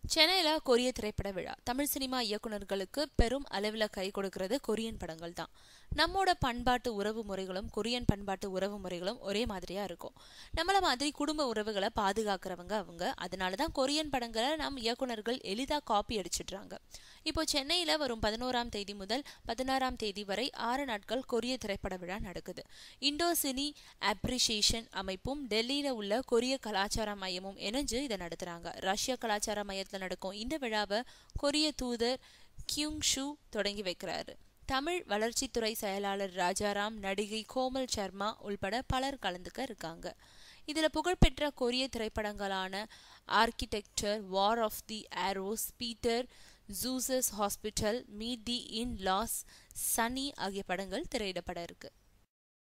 சென்னையில் கொரிய திரைப்பட விழா தமிழ் சினிமா இயக்குனர்களுக்கு பெரும் அளவில் கை கொடுக்கிறது கொரியன் படங்கள் தான் நம்மோட பண்பாட்டு உறவு முறைகளும் கொரியன் பண்பாட்டு உறவு முறைகளும் ஒரே மாதிரியா இருக்கும் நம்மள மாதிரி குடும்ப உறவுகளை பாதுகாக்கிறவங்க அவங்க அதனால தான் கொரியன் படங்களை நம் இயக்குனர்கள் எளிதாக காப்பி அடிச்சிடுறாங்க இப்போ சென்னையில் வரும் பதினோராம் தேதி முதல் பதினாறாம் தேதி வரை ஆறு நாட்கள் கொரிய திரைப்பட விழா நடக்குது இண்டோ சினி அப்ரிசியேஷன் அமைப்பும் டெல்லியில் உள்ள கொரிய கலாச்சார மையமும் இணைஞ்சு இதை நடத்துறாங்க ரஷ்ய கலாச்சார மையத்தில் நடக்கும் இந்த விழாவை கொரிய தூதர் கியூங் ஷூ தொடங்கி வைக்கிறாரு தமிழ் வளர்ச்சித்துறை செயலாளர் ராஜாராம் நடிகை கோமல் சர்மா உள்பட பலர் கலந்துக்க இருக்காங்க இதில் புகழ்பெற்ற கொரிய திரைப்படங்களான architecture war of the arrows Peter ஜூசஸ் ஹாஸ்பிட்டல் மீட் தி இன் லாஸ் சனி ஆகிய படங்கள் திரையிடப்பட இருக்கு